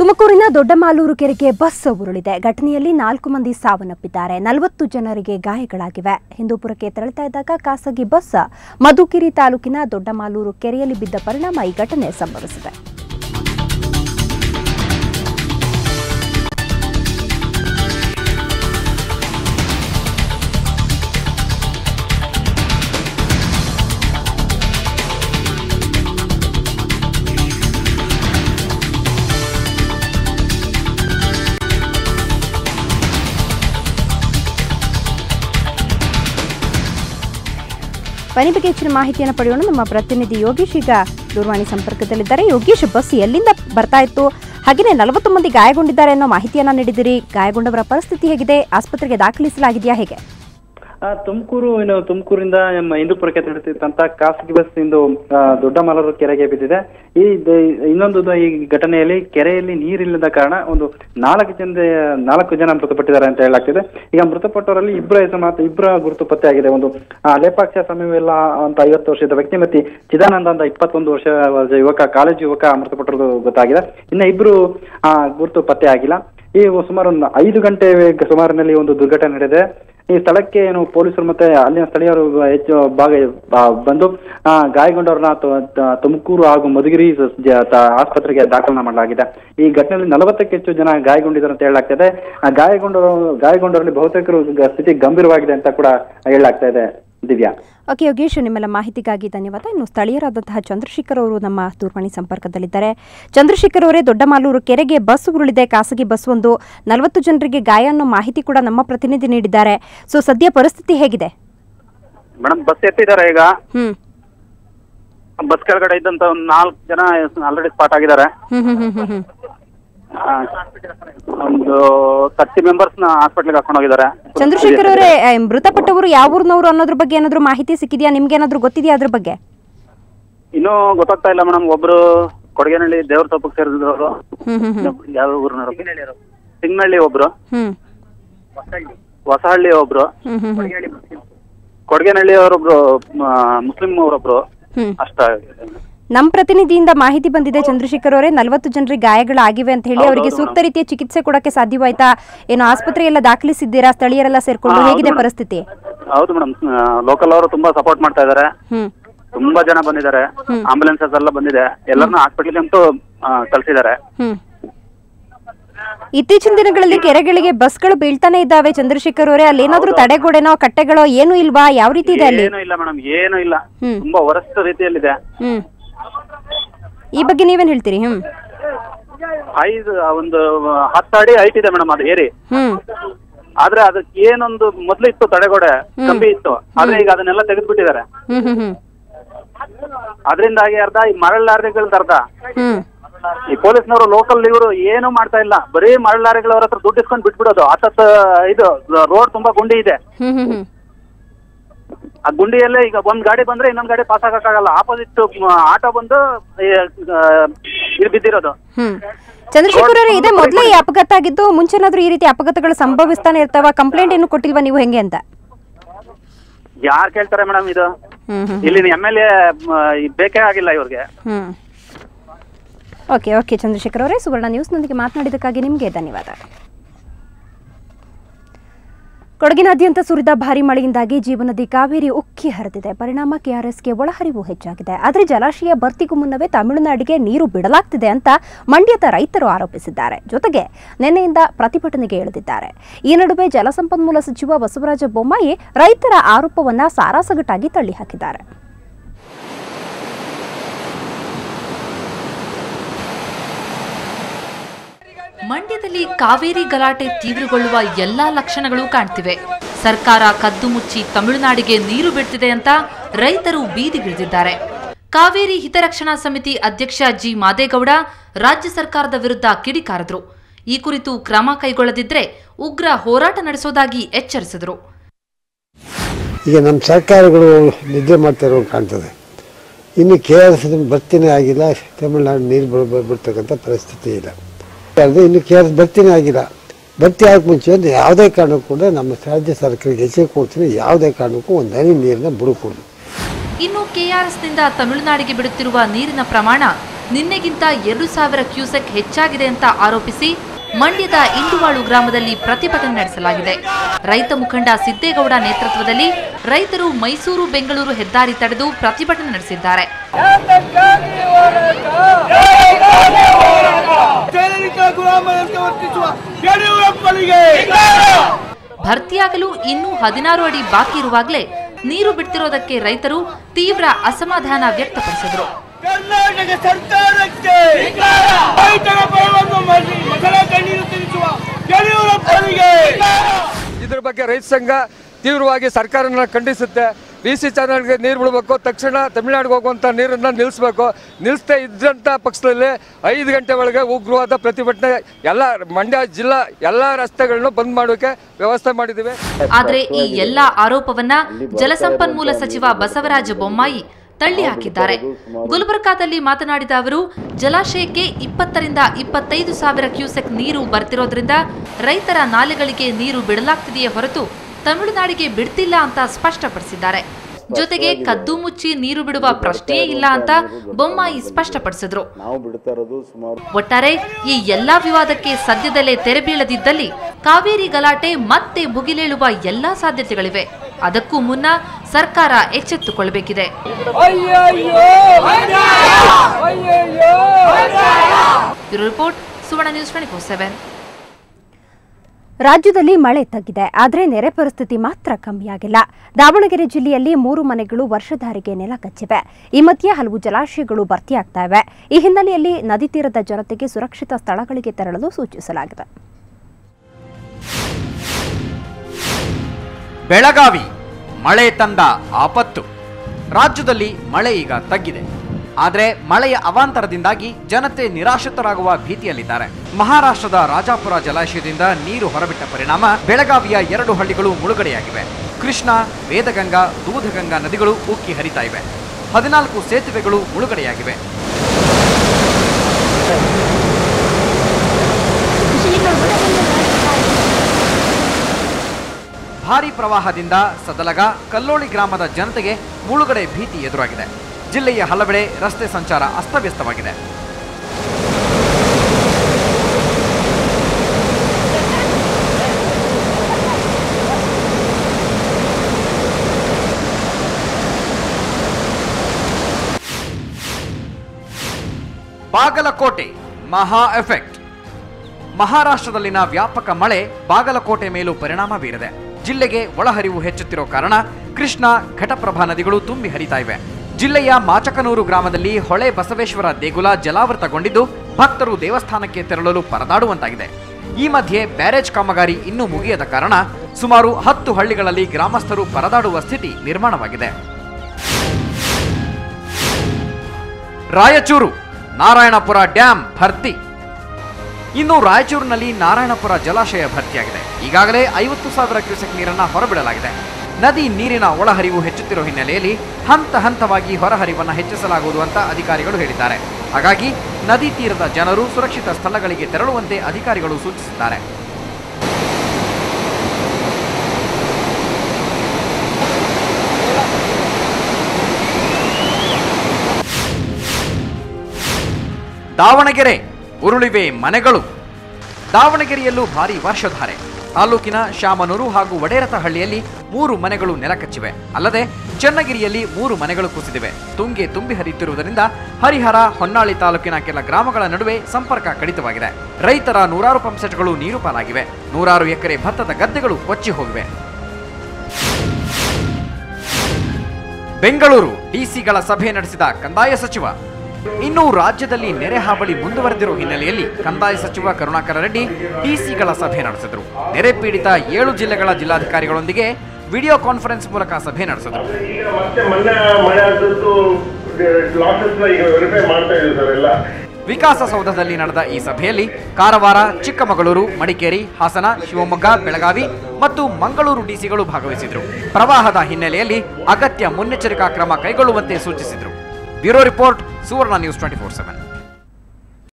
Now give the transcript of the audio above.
ತುಮಕೂರಿನ ದೊಡ್ಡಮಾಲೂರು ಕೆರೆಗೆ ಬಸ್ ಉರುಳಿದೆ ಘಟನೆಯಲ್ಲಿ ನಾಲ್ಕು ಮಂದಿ ಸಾವನ್ನಪ್ಪಿದ್ದಾರೆ ನಲವತ್ತು ಜನರಿಗೆ ಗಾಯಗಳಾಗಿವೆ ಹಿಂದೂಪುರಕ್ಕೆ ತೆರಳುತ್ತಾ ಇದ್ದಾಗ ಖಾಸಗಿ ಬಸ್ ಮಧುಗಿರಿ ತಾಲೂಕಿನ ದೊಡ್ಡಮಾಲೂರು ಕೆರೆಯಲ್ಲಿ ಬಿದ್ದ ಪರಿಣಾಮ ಈ ಘಟನೆ ಸಂಭವಿಸಿದೆ ಬನ್ನಿ ಬಗ್ಗೆ ಹೆಚ್ಚಿನ ಮಾಹಿತಿಯನ್ನು ಪಡೆಯೋಣ ನಮ್ಮ ಪ್ರತಿನಿಧಿ ಯೋಗೀಶ್ ಈಗ ದೂರವಾಣಿ ಸಂಪರ್ಕದಲ್ಲಿದ್ದಾರೆ ಯೋಗೀಶ್ ಬಸ್ ಎಲ್ಲಿಂದ ಬರ್ತಾ ಇತ್ತು ಹಾಗೆಯೇ ನಲವತ್ತು ಮಂದಿ ಗಾಯಗೊಂಡಿದ್ದಾರೆ ಅನ್ನೋ ಮಾಹಿತಿಯನ್ನ ನೀಡಿದಿರಿ ಗಾಯಗೊಂಡವರ ಪರಿಸ್ಥಿತಿ ಹೇಗಿದೆ ಆಸ್ಪತ್ರೆಗೆ ದಾಖಲಿಸಲಾಗಿದೆಯಾ ಹೇಗೆ ಆ, ತುಮಕೂರು ಇನ್ನು ತುಮಕೂರಿಂದ ನಮ್ಮ ಹಿಂದೂಪುರಕ್ಕೆ ತೆರಳುತ್ತಿದ್ದಂತ ಖಾಸಗಿ ಬಸ್ ಇಂದು ಆ, ದೊಡ್ಡ ಮಲರು ಕೆರೆಗೆ ಬಿದ್ದಿದೆ ಈ ದ- ಇನ್ನೊಂದು ದ- ಈ ಘಟನೆಯಲ್ಲಿ ಕೆರೆಯಲ್ಲಿ ನೀರಿಲ್ಲದ ಕಾರಣ ಒಂದು ನಾಲ್ಕು ಜನ ನಾಲ್ಕು ಜನ ಮೃತಪಟ್ಟಿದ್ದಾರೆ ಅಂತ ಹೇಳಲಾಗ್ತಿದೆ ಈಗ ಮೃತಪಟ್ಟವರಲ್ಲಿ ಇಬ್ಬರ ಹೆಸರು ಮಾತ್ರ ಇಬ್ಬರ ಗುರುತು ಪತ್ತೆ ಆಗಿದೆ ಒಂದು ಆ, ಲೇಪಾಕ್ಷ ಸಮೀವೆಲ್ಲ ಅಂತ ಐವತ್ತು ವರ್ಷದ ವ್ಯಕ್ತಿ ಮತ್ತೆ ಚಿದಾನಂದ ಅಂತ ಇಪ್ಪತ್ತೊಂದು ವರ್ಷ ಯುವಕ ಕಾಲೇಜು ಯುವಕ ಮೃತಪಟ್ಟಿರೋದು ಗೊತ್ತಾಗಿದೆ ಇನ್ನು ಇಬ್ರು ಆ, ಗುರುತು ಪತ್ತೆ ಆಗಿಲ್ಲ ಈ ಸುಮಾರು ಒಂದು ಐದು ಗಂಟೆ ಸುಮಾರಿನಲ್ಲಿ ಒಂದು ದುರ್ಘಟನೆ ನಡೆದಿದೆ ಈ ಸ್ಥಳಕ್ಕೆ ಏನು ಪೊಲೀಸರು ಮತ್ತೆ ಅಲ್ಲಿನ ಸ್ಥಳೀಯರು ಹೆಚ್ಚು ಭಾಗ ಆ, ಬಂದು ಆ, ಗಾಯಗೊಂಡವ್ರನ್ನ ತು- ತ- ತುಮಕೂರು ಹಾಗೂ ಮಧುಗಿರಿ ಸ- ಜ- ತ- ಆಸ್ಪತ್ರೆಗೆ ದಾಖಲ ಮಾಡಲಾಗಿದೆ ಈ ಘಟನೆಯಲ್ಲಿ ನಲವತ್ತಕ್ಕೆ ಹೆಚ್ಚು ಜನ ಗಾಯಗೊಂಡಿದ್ದಾರೆ ಅಂತ ಹೇಳಲಾಗ್ತಾ ಇದೆ ಆ ಗಾಯಗೊಂಡವರು ಗಾಯಗೊಂಡವರಲ್ಲಿ ಬಹುತೇಕರು ಗ- ಸ್ಥಿತಿ ಗಂಭೀರವಾಗಿದೆ ಅಂತ ಕೂಡ ಹೇಳಲಾಗ್ತಾ ಇದೆ ದಿವ್ಯಾ ಓಕೆ ಯೋಗೇಶ್ ನಿಮ್ಮೆಲ್ಲ ಮಾಹಿತಿಗಾಗಿ ಧನ್ಯವಾದ ಇನ್ನು ಸ್ಥಳೀಯರಾದಂತಹ ಚಂದ್ರಶೇಖರ್ ಅವರು ನಮ್ಮ ದೂರವಾಣಿ ಸಂಪರ್ಕದಲ್ಲಿದ್ದಾರೆ ಚಂದ್ರಶೇಖರ್ ಅವರೇ ದೊಡ್ಡಮಾಲೂರು ಕೆರೆಗೆ ಬಸ್ ಉರುಳಿದೆ ಖಾಸಗಿ ಬಸ್ ಒಂದು ನಲವತ್ತು ಜನರಿಗೆ ಗಾಯ ಅನ್ನೋ ಮಾಹಿತಿ ಕೂಡ ನಮ್ಮ ಪ್ರತಿನಿಧಿ ನೀಡಿದ್ದಾರೆ ಸೊ ಸದ್ಯ ಪರಿಸ್ಥಿತಿ ಹೇಗಿದೆ ಮೇಡಮ್ ಬಸ್ ಎತ್ತಿದ್ದಾರೆ ಈಗ ಹ್ಮ್ ಬಸ್ ಕೆಳಗಡೆ ಇದ್ದಂತ ಒಂದು ನಾಲ್ಕು ಜನ ಆಲ್ರೆಡಿ ಸ್ಪಾಟ್ ಆಗಿದ್ದಾರೆ ಹ್ಮ್ ಹ್ಮ್ ಹ್ಮ್ ಹ್ಮ್ ಹ್ಮ್ ಆ, ಒಂದು ತರ್ಟಿ ಮೆಂಬರ್ಸ್ ನ ಹಾಸ್ಪಿಟ್ಲಿಗೆ ಹಾಕೊಂಡು ಹೋಗಿದ್ದಾರೆ ಚಂದ್ರಶೇಖರ್ ಅವರೇ ಆ, ಮೃತಪಟ್ಟವರು ಯಾವ ಊರಿನವರು ಅನ್ನೋದ್ರ ಬಗ್ಗೆ ಏನಾದರೂ ಮಾಹಿತಿ ಸಿಕ್ಕಿದೆಯಾ ನಿಮ್ಗೆ ಏನಾದರೂ ಗೊತ್ತಿದೆಯಾ ಅದ್ರ ಬಗ್ಗೆ ಇನ್ನೂ ಗೊತ್ತಾಗ್ತಾ ಇಲ್ಲ ಮೇಡಮ್ ಒಬ್ರು ಕೊಡಗೇನಹಳ್ಳಿ ದೇವ್ರ ತೋಪಕ್ಕೆ ಸೇರಿದ್ರು ಹ್ಮ್ ಹ್ಮ್ ಹ್ಮ್ ಯಾವ ಊರಿನವರು ಸಿಂಗನಹಳ್ಳಿ ಒಬ್ರು ಹ್ಮ್ ಹೊಸಹಳ್ಳಿ ಒಬ್ರು ಹ್ಮ್ ಹ್ಮ್ ಹ್ಮ್ ಕೊಡಗೇನಹಳ್ಳಿ ಅವರೊಬ್ರು ಮುಸ್ಲಿಂ ಅವರೊಬ್ರು ಹ್ಮ್ ಅಷ್ಟ ನಮ್ಮ ಪ್ರತಿನಿಧಿಯಿಂದ ಮಾಹಿತಿ ಬಂದಿದೆ ಚಂದ್ರಶೇಖರ್ ಅವರೇ ನಲವತ್ತು ಜನರಿಗೆ ಗಾಯಗಳಾಗಿವೆ ಅಂತ ಹೇಳಿ ಅವರಿಗೆ ಸೂಕ್ತ ರೀತಿಯ ಚಿಕಿತ್ಸೆ ಕೊಡಕ್ಕೆ ಸಾಧ್ಯವಾಯ್ತಾ ಏನು ಆಸ್ಪತ್ರೆ ಎಲ್ಲ ದಾಖಲಿಸಿದ್ದೀರಾ ಸ್ಥಳೀಯರೆಲ್ಲ ಸೇರ್ಕೊಂಡು ಹಾ, ಹೌದು ಹೇಗಿದೆ ಮೇಡಮ್. ಪರಿಸ್ಥಿತಿ ಹೌದು ಮೇಡಮ್ ಲೋಕಲ್ ಅವರು ತುಂಬಾ ಸಪೋರ್ಟ್ ಮಾಡ್ತಾ ಇದ್ದಾರೆ ಹ್ಮ್ ತುಂಬಾ ಜನ ಬಂದಿದ್ದಾರೆ ಆಂಬುಲೆನ್ಸಸ್ ಎಲ್ಲ ಬಂದಿದೆ ಎಲ್ಲರನ್ನೂ ಹಾಸ್ಪಿಟಲ್ಗೆ ಅಂತೂ ಕಳ್ಸಿದ್ದಾರೆ ಹ್ಮ್ ಇತ್ತೀಚಿನ ದಿನಗಳಲ್ಲಿ ಕೆರೆಗಳಿಗೆ ಬಸ್ಗಳು ಬೀಳ್ತಾನೆ ಇದ್ದಾವೆ ಚಂದ್ರಶೇಖರ್ ಅವರೇ ಅಲ್ಲಿ ಏನಾದ್ರೂ ತಡೆಗೋಡೆನೋ ಕಟ್ಟೆಗಳೋ ಏನು ಇಲ್ವಾ ಯಾವ ರೀತಿ ಇದೆ ಅಲ್ಲಿ ಏನು ಇಲ್ಲ ಮೇಡಮ್ ಏನು ಇಲ್ಲ ಹ್ಮ್. ತುಂಬಾ ವರಸ್ಟ್ ರೀತಿಯಲ್ಲಿದೆ ಹ್ಮ್ ಈ ಬಗ್ಗೆ ನೀವೇನ್ ಹೇಳ್ತೀರಿ ಹ್ಮ್ ಐದು ಒಂದು ಹತ್ತು ಅಡಿ ಹೈಟ್ ಇದೆ ಮೇಡಮ್ ಅದು ಏರಿ ಹ್ಮ್ ಆದ್ರೆ ಅದಕ್ಕೆ ಏನೊಂದು ಮೊದ್ಲು ಇತ್ತು ತಡೆಗೋಡೆ ಕಂಬಿ ಇತ್ತು ಆದ್ರೆ ಈಗ ಅದನ್ನೆಲ್ಲ ತೆಗೆದ್ಬಿಟ್ಟಿದ್ದಾರೆ ಹ್ಮ್ ಹ್ಮ್ ಹ್ಮ್ ಅದರಿಂದಾಗಿ ಅರ್ಧ ಈ ಮರಳು ಲಾರಿಗಳದ್ದು ಅರ್ಧ ಹ್ಮ್ ಈ ಪೊಲೀಸ್ನವರು ಲೋಕಲ್ ಇವರು ಏನು ಮಾಡ್ತಾ ಇಲ್ಲ ಬರೀ ಮರಳು ಲಾರಿಗಳವ್ರ ಹತ್ರ ದುಡ್ಡು ಇಸ್ಕೊಂಡು ಬಿಟ್ಬಿಡೋದು ಹತ್ತತ್ತು ಇದು ರೋಡ್ ತುಂಬಾ ಗುಂಡಿ ಇದೆ ಹ್ಮ್ ಹ್ಮ್ ಹ್ಮ್ ಆ ಗುಂಡಿಯಲ್ಲೇ ಈಗ ಒಂದ್ ಗಾಡಿ ಬಂದ್ರೆ ಇನ್ನೊಂದ್ ಗಾಡಿ ಪಾಸ್ ಆಗಕ್ಕಾಗಲ್ಲ ಆಪೋಸಿಟ್ ಆಟೋ ಬಂದು ಈ, ಆ, ಇಲ್ಲಿ ಬಿದ್ದಿರೋದು ಹ್ಮ್ ಚಂದ್ರಶೇಖರ್ ಅವರೇ ಇದೇ ಮೊದಲೇ ಈ ಅಪಘಾತ ಆಗಿದ್ದು ಮುಂಚೆನಾದ್ರೂ ಈ ರೀತಿ ಅಪಘಾತಗಳು ಸಂಭವಿಸ್ತಾನೆ ಇರ್ತಾವ ಕಂಪ್ಲೇಂಟ್ ಏನು ಕೊಟ್ಟಿಲ್ವಾ ನೀವು ಹೆಂಗೆ ಅಂತ ಯಾರ್ ಕೇಳ್ತಾರೆ ಮೇಡಮ್ ಇದು ಹ್ಮ್ ಹ್ಮ್ ಇಲ್ಲಿನ ಎಮ್ ಎಲ್ ಎ ಬೇಕೇ ಆಗಿಲ್ಲ ಇವ್ರಿಗೆ ಹ್ಮ್ ಓಕೆ ಓಕೆ ಚಂದ್ರಶೇಖರ್ ಅವರೇ ಸುವರ್ಣ ನ್ಯೂಸ್ನೊಂದಿಗೆ ಮಾತನಾಡಿದ್ದಕ್ಕಾಗಿ ನಿಮಗೆ ಧನ್ಯವಾದ ಕೊಡಗಿನಾದ್ಯಂತ ಸುರಿದ ಭಾರಿ ಮಳೆಯಿಂದಾಗಿ ಜೀವನದಿ ಕಾವೇರಿ ಉಕ್ಕಿ ಹರಿದಿದೆ ಪರಿಣಾಮ ಕೆಆರ್ಎಸ್ಗೆ ಒಳಹರಿವು ಹೆಚ್ಚಾಗಿದೆ ಆದರೆ ಜಲಾಶಯ ಭರ್ತಿಗೂ ಮುನ್ನವೇ ತಮಿಳುನಾಡಿಗೆ ನೀರು ಬಿಡಲಾಗ್ತಿದೆ ಅಂತ ಮಂಡ್ಯದ ರೈತರು ಆರೋಪಿಸಿದ್ದಾರೆ ಜೊತೆಗೆ ನಿನ್ನೆಯಿಂದ ಪ್ರತಿಭಟನೆಗೆ ಇಳಿದಿದ್ದಾರೆ ಈ ನಡುವೆ ಜಲಸಂಪನ್ಮೂಲ ಸಚಿವ ಬಸವರಾಜ ಬೊಮ್ಮಾಯಿ ರೈತರ ಆರೋಪವನ್ನ ಸಾರಾಸಗಟಾಗಿ ತಳ್ಳಿಹಾಕಿದ್ದಾರೆ ಮಂಡ್ಯದಲ್ಲಿ ಕಾವೇರಿ ಗಲಾಟೆ ತೀವ್ರಗೊಳ್ಳುವ ಎಲ್ಲಾ ಲಕ್ಷಣಗಳು ಕಾಣ್ತಿವೆ ಸರ್ಕಾರ ಕದ್ದು ಮುಚ್ಚಿ ತಮಿಳುನಾಡಿಗೆ ನೀರು ಬಿಡ್ತಿದೆ ಅಂತ ರೈತರು ಬೀದಿಗಿಳಿದಿದ್ದಾರೆ ಕಾವೇರಿ ಹಿತರಕ್ಷಣಾ ಸಮಿತಿ ಅಧ್ಯಕ್ಷ ಜಿ ಮಾದೇಗೌಡ ರಾಜ್ಯ ಸರ್ಕಾರದ ವಿರುದ್ಧ ಕಿಡಿಕಾರದ್ರು ಈ ಕುರಿತು ಕ್ರಮ ಕೈಗೊಳ್ಳದಿದ್ರೆ ಉಗ್ರ ಹೋರಾಟ ನಡೆಸೋದಾಗಿ ಎಚ್ಚರಿಸಿದರು ಈಗ ನಮ್ಮ ಸರ್ಕಾರಗಳು ನಿದ್ರೆ ಮಾಡ್ತಾ ಇರೋ ಕಾಣ್ತದೆ ಇನ್ನು ಕೆ ಆರ್ ಎಸ್ ಭರ್ತಿನೇ ಆಗಿಲ್ಲ ತಮಿಳುನಾಡು ನೀರು ಬಿಡ ಬಿಡ್ತಕ್ಕಂಥ ಪರಿಸ್ಥಿತಿ ಇಲ್ಲ ಅಲ್ಲದೆ ಇನ್ನು ಕೆ ಆರ್ ಎಸ್ ಭರ್ತಿನೇ ಆಗಿಲ್ಲ ಭರ್ತಿ ಆಗಕ್ಕೆ ಮುಂಚೆ ಒಂದು ಯಾವುದೇ ಕಾರಣಕ್ಕೂ ಕೂಡ ನಮ್ಮ ರಾಜ್ಯ ಸರ್ಕಾರಕ್ಕೆ ಎಚ್ಚರಿಕೆ ಕೊಡ್ತೀನಿ ಯಾವುದೇ ಕಾರಣಕ್ಕೂ ಒಂದು ಹನಿ ನೀರನ್ನ ಬಿಡಕೂಡದು ಇನ್ನು ಕೆಆರ್ಎಸ್ನಿಂದ ತಮಿಳುನಾಡಿಗೆ ಬಿಡುತ್ತಿರುವ ನೀರಿನ ಪ್ರಮಾಣ ನಿನ್ನೆಗಿಂತ ಎರಡು ಸಾವಿರ ಕ್ಯೂಸೆಕ್ ಹೆಚ್ಚಾಗಿದೆ ಅಂತ ಆರೋಪಿಸಿ ಮಂಡ್ಯದ ಇಂದುವಾಳು ಗ್ರಾಮದಲ್ಲಿ ಪ್ರತಿಭಟನೆ ನಡೆಸಲಾಗಿದೆ ರೈತ ಮುಖಂಡ ಸಿದ್ದೇಗೌಡ ನೇತೃತ್ವದಲ್ಲಿ ರೈತರು ಮೈಸೂರು ಬೆಂಗಳೂರು ಹೆದ್ದಾರಿ ತಡೆದು ಪ್ರತಿಭಟನೆ ನಡೆಸಿದ್ದಾರೆ ಜೈಲಿಕ ಗುಲಾಮರಂತೆ ವರ್ತಿಸುವ ಯಡಿಯೂರಪ್ಪನಿಗೆ ಭರ್ತಿಯಾಗಲು ಇನ್ನೂ ಹದಿನಾರು ಅಡಿ ಬಾಕಿ ಇರುವಾಗಲೇ ನೀರು ಬಿಡ್ತಿರೋದಕ್ಕೆ ರೈತರು ತೀವ್ರ ಅಸಮಾಧಾನ ವ್ಯಕ್ತಪಡಿಸಿದರು ಕರ್ನಾಟಕ ಸರ್ಕಾರಕ್ಕೆ ರೈತರ ಪರವನ್ನು ಮಸಿ ಮೊದಲ ಕಣ್ಣೀರು ತಿನ್ನಿಸುವ ಯಡಿಯೂರಪ್ಪನಿಗೆ ಇದ್ರ ಬಗ್ಗೆ ರೈತ ಸಂಘ ತೀವ್ರವಾಗಿ ಸರ್ಕಾರನ ಖಂಡಿಸುತ್ತೆ ವಿ ಸಿ ಚಾನಲ್ಗೆ ನೀರು ಬಿಡಬೇಕು ತಕ್ಷಣ ತಮಿಳುನಾಡಿಗೆ ಹೋಗುವಂಥ ನೀರನ್ನು ನಿಲ್ಲಿಸಬೇಕು ನಿಲ್ಲಿಸದೇ ಇದ್ದಂಥ ಪಕ್ಷದಲ್ಲಿ ಐದು ಗಂಟೆ ಒಳಗೆ ಉಗ್ರವಾದ ಪ್ರತಿಭಟನೆ ಎಲ್ಲ ಮಂಡ್ಯ ಜಿಲ್ಲಾ ಎಲ್ಲ ರಸ್ತೆಗಳನ್ನು ಬಂದ್ ಮಾಡೋಕೆ ವ್ಯವಸ್ಥೆ ಮಾಡಿದ್ದೀವಿ ಆದರೆ ಈ ಎಲ್ಲಾ ಆರೋಪವನ್ನ ಜಲಸಂಪನ್ಮೂಲ ಸಚಿವ ಬಸವರಾಜ ಬೊಮ್ಮಾಯಿ ತಳ್ಳಿ ಹಾಕಿದ್ದಾರೆ ಗುಲ್ಬರ್ಗಾದಲ್ಲಿ ಮಾತನಾಡಿದ ಅವರು ಜಲಾಶಯಕ್ಕೆ ಇಪ್ಪತ್ತರಿಂದ ಇಪ್ಪತ್ತೈದು ಸಾವಿರ ಕ್ಯೂಸೆಕ್ ನೀರು ಬರ್ತಿರೋದ್ರಿಂದ ರೈತರ ನಾಲೆಗಳಿಗೆ ನೀರು ಬಿಡಲಾಗ್ತಿದೆಯೇ ಹೊರತು ತಮಿಳುನಾಡಿಗೆ ಬಿಡ್ತಿಲ್ಲ ಅಂತ ಸ್ಪಷ್ಟಪಡಿಸಿದ್ದಾರೆ ಜೊತೆಗೆ ಕದ್ದು ಮುಚ್ಚಿ ನೀರು ಬಿಡುವ ಪ್ರಶ್ನೆಯೇ ಇಲ್ಲ ಅಂತ ಬೊಮ್ಮಾಯಿ ಸ್ಪಷ್ಟಪಡಿಸಿದ್ರು ನಾವು ಬಿಡ್ತಾ ಇರೋದು ಸುಮಾರು ಒಟ್ಟಾರೆ ಈ ಎಲ್ಲಾ ವಿವಾದಕ್ಕೆ ಸದ್ಯದಲ್ಲೇ ತೆರೆ ಬೀಳದಿದ್ದಲ್ಲಿ ಕಾವೇರಿ ಗಲಾಟೆ ಮತ್ತೆ ಭುಗಿಲೇಳುವ ಎಲ್ಲಾ ಸಾಧ್ಯತೆಗಳಿವೆ ಅದಕ್ಕೂ ಮುನ್ನ ಸರ್ಕಾರ ಎಚ್ಚೆತ್ತುಕೊಳ್ಳಬೇಕಿದೆ bureau report Suvarna news twenty four seven ರಾಜ್ಯದಲ್ಲಿ ಮಳೆ ತಗ್ಗಿದೆ ಆದರೆ ನೆರೆ ಪರಿಸ್ಥಿತಿ ಮಾತ್ರ ಕಮ್ಮಿಯಾಗಿಲ್ಲ ದಾವಣಗೆರೆ ಜಿಲ್ಲೆಯಲ್ಲಿ ಮೂರು ಮನೆಗಳು ವರ್ಷಧಾರಿಗೆ ನೆಲ ಕಚ್ಚಿವೆ ಈ ಮಧ್ಯೆ ಹಲವು ಜಲಾಶಯಗಳು ಭರ್ತಿಯಾಗ್ತಾ ಇವೆ ಈ ಹಿನ್ನೆಲೆಯಲ್ಲಿ ನದಿ ತೀರದ ಜನತೆಗೆ ಸುರಕ್ಷಿತ ಸ್ಥಳಗಳಿಗೆ ತೆರಳಲು ಸೂಚಿಸಲಾಗಿದೆ ಬೆಳಗಾವಿ ಮಳೆ ತಂದ ಆಪತ್ತು ರಾಜ್ಯದಲ್ಲಿ ಮಳೆ ಈಗ ತಗ್ಗಿದೆ ಆದರೆ ಮಳೆಯ ಅವಾಂತರದಿಂದಾಗಿ ಜನತೆ ನಿರಾಶ್ರಿತರಾಗುವ ಭೀತಿಯಲ್ಲಿದ್ದಾರೆ ಮಹಾರಾಷ್ಟ್ರದ ರಾಜಾಪುರ ಜಲಾಶಯದಿಂದ ನೀರು ಹೊರಬಿಟ್ಟ ಪರಿಣಾಮ ಬೆಳಗಾವಿಯ ಎರಡು ಹಳ್ಳಿಗಳು ಮುಳುಗಡೆಯಾಗಿವೆ ಕೃಷ್ಣ ವೇದಗಂಗಾ ದೂಧಗಂಗಾ ನದಿಗಳು ಉಕ್ಕಿ ಹರಿತಾ ಇವೆ ಹದಿನಾಲ್ಕು ಸೇತುವೆಗಳು ಮುಳುಗಡೆಯಾಗಿವೆ ಭಾರೀ ಪ್ರವಾಹದಿಂದ ಸದಲಗ ಕಲ್ಲೋಳಿ ಗ್ರಾಮದ ಜನತೆಗೆ ಮುಳುಗಡೆ ಭೀತಿ ಎದುರಾಗಿದೆ ಜಿಲ್ಲೆಯ ಹಲವೆಡೆ ರಸ್ತೆ ಸಂಚಾರ ಅಸ್ತವ್ಯಸ್ತವಾಗಿದೆ ಬಾಗಲಕೋಟೆ ಮಹಾ ಎಫೆಕ್ಟ್ ಮಹಾರಾಷ್ಟ್ರದಲ್ಲಿನ ವ್ಯಾಪಕ ಮಳೆ ಬಾಗಲಕೋಟೆ ಮೇಲೂ ಪರಿಣಾಮ ಬೀರಿದೆ ಜಿಲ್ಲೆಗೆ ಒಳಹರಿವು ಹೆಚ್ಚುತ್ತಿರೋ ಕಾರಣ ಕೃಷ್ಣ ಘಟಪ್ರಭಾ ನದಿಗಳು ತುಂಬಿ ಹರಿತಾ ಇವೆ ಜಿಲ್ಲೆಯ ಮಾಚಕನೂರು ಗ್ರಾಮದಲ್ಲಿ ಹೊಳೆ ಬಸವೇಶ್ವರ ದೇಗುಲ ಜಲಾವೃತಗೊಂಡಿದ್ದು ಭಕ್ತರು ದೇವಸ್ಥಾನಕ್ಕೆ ತೆರಳಲು ಪರದಾಡುವಂತಾಗಿದೆ ಈ ಮಧ್ಯೆ ಬ್ಯಾರೇಜ್ ಕಾಮಗಾರಿ ಇನ್ನೂ ಮುಗಿಯದ ಕಾರಣ ಸುಮಾರು ಹತ್ತು ಹಳ್ಳಿಗಳಲ್ಲಿ ಗ್ರಾಮಸ್ಥರು ಪರದಾಡುವ ಸ್ಥಿತಿ ನಿರ್ಮಾಣವಾಗಿದೆ ರಾಯಚೂರು ನಾರಾಯಣಪುರ ಡ್ಯಾಂ ಭರ್ತಿ ಇನ್ನು ರಾಯಚೂರಿನಲ್ಲಿ ನಾರಾಯಣಪುರ ಜಲಾಶಯ ಭರ್ತಿಯಾಗಿದೆ ಈಗಾಗಲೇ ಐವತ್ತು ಸಾವಿರ ಕ್ಯೂಸೆಕ್ ನೀರನ್ನ ಹೊರಬಿಡಲಾಗಿದೆ ನದಿ ನೀರಿನ ಒಳಹರಿವು ಹೆಚ್ಚುತ್ತಿರುವ ಹಿನ್ನೆಲೆಯಲ್ಲಿ ಹಂತ ಹಂತವಾಗಿ ಹೊರಹರಿವನ್ನು ಹೆಚ್ಚಿಸಲಾಗುವುದು ಅಂತ ಅಧಿಕಾರಿಗಳು ಹೇಳಿದ್ದಾರೆ ಹಾಗಾಗಿ ನದಿ ತೀರದ ಜನರು ಸುರಕ್ಷಿತ ಸ್ಥಳಗಳಿಗೆ ತೆರಳುವಂತೆ ಅಧಿಕಾರಿಗಳು ಸೂಚಿಸಿದ್ದಾರೆ ದಾವಣಗೆರೆ ಉರುಳಿವೆ ಮನೆಗಳು ದಾವಣಗೆರೆಯಲ್ಲೂ ಭಾರಿ ವರ್ಷಧಾರೆ ತಾಲೂಕಿನ ಶಾಮನೂರು ಹಾಗೂ ವಡೇರತಹಳ್ಳಿಯಲ್ಲಿ ಮೂರು ಮನೆಗಳು ನೆಲಕಚ್ಚಿವೆ ಅಲ್ಲದೆ ಚನ್ನಗಿರಿಯಲ್ಲಿ ಮೂರು ಮನೆಗಳು ಕುಸಿದಿವೆ ತುಂಗೆ ತುಂಬಿ ಹರಿಯುತ್ತಿರುವುದರಿಂದ ಹರಿಹರ ಹೊನ್ನಾಳಿ ತಾಲೂಕಿನ ಕೆಲ ಗ್ರಾಮಗಳ ನಡುವೆ ಸಂಪರ್ಕ ಕಡಿತವಾಗಿದೆ ರೈತರ ನೂರಾರು ಪಂಪ್ಸೆಟ್ಗಳು ನೀರು ಪಾಲಾಗಿವೆ ನೂರಾರು ಎಕರೆ ಭತ್ತದ ಗದ್ದೆಗಳು ಕೊಚ್ಚಿ ಹೋಗಿವೆ ಬೆಂಗಳೂರು ಡಿಸಿಗಳ ಸಭೆ ನಡೆಸಿದ ಕಂದಾಯ ಸಚಿವ ಇನ್ನು ರಾಜ್ಯದಲ್ಲಿ ನೆರೆ ಹಾವಳಿ ಮುಂದುವರೆದಿರುವ ಹಿನ್ನೆಲೆಯಲ್ಲಿ ಕಂದಾಯ ಸಚಿವ ಕರುಣಾಕರ ರೆಡ್ಡಿ ಡಿಸಿಗಳ ಸಭೆ ನಡೆಸಿದರು ನೆರೆ ಪೀಡಿತ ಏಳು ಜಿಲ್ಲೆಗಳ ಜಿಲ್ಲಾಧಿಕಾರಿಗಳೊಂದಿಗೆ ವಿಡಿಯೋ ಕಾನ್ಫರೆನ್ಸ್ ಮೂಲಕ ಸಭೆ ನಡೆಸಿದರು ಈಗ ಮತ್ತೆ ಮೊನ್ನೆ ಮಳೆ ಆದದ್ದು ಲಾಸಸ್ ಈಗ ವೆರಿಫೈ ಮಾಡ್ತಾ ಇದ್ದೀವಿ ಸರ್ ಎಲ್ಲ ವಿಕಾಸಸೌಧದಲ್ಲಿ ನಡೆದ ಈ ಸಭೆಯಲ್ಲಿ ಕಾರವಾರ ಚಿಕ್ಕಮಗಳೂರು ಮಡಿಕೇರಿ ಹಾಸನ ಶಿವಮೊಗ್ಗ ಬೆಳಗಾವಿ ಮತ್ತು ಮಂಗಳೂರು ಡಿಸಿಗಳು ಭಾಗವಹಿಸಿದರು ಪ್ರವಾಹದ ಹಿನ್ನೆಲೆಯಲ್ಲಿ ಅಗತ್ಯ ಮುನ್ನೆಚ್ಚರಿಕಾ ಕ್ರಮ ಕೈಗೊಳ್ಳುವಂತೆ ಸೂಚಿಸಿದರು bureau report Suvarna news twenty four seven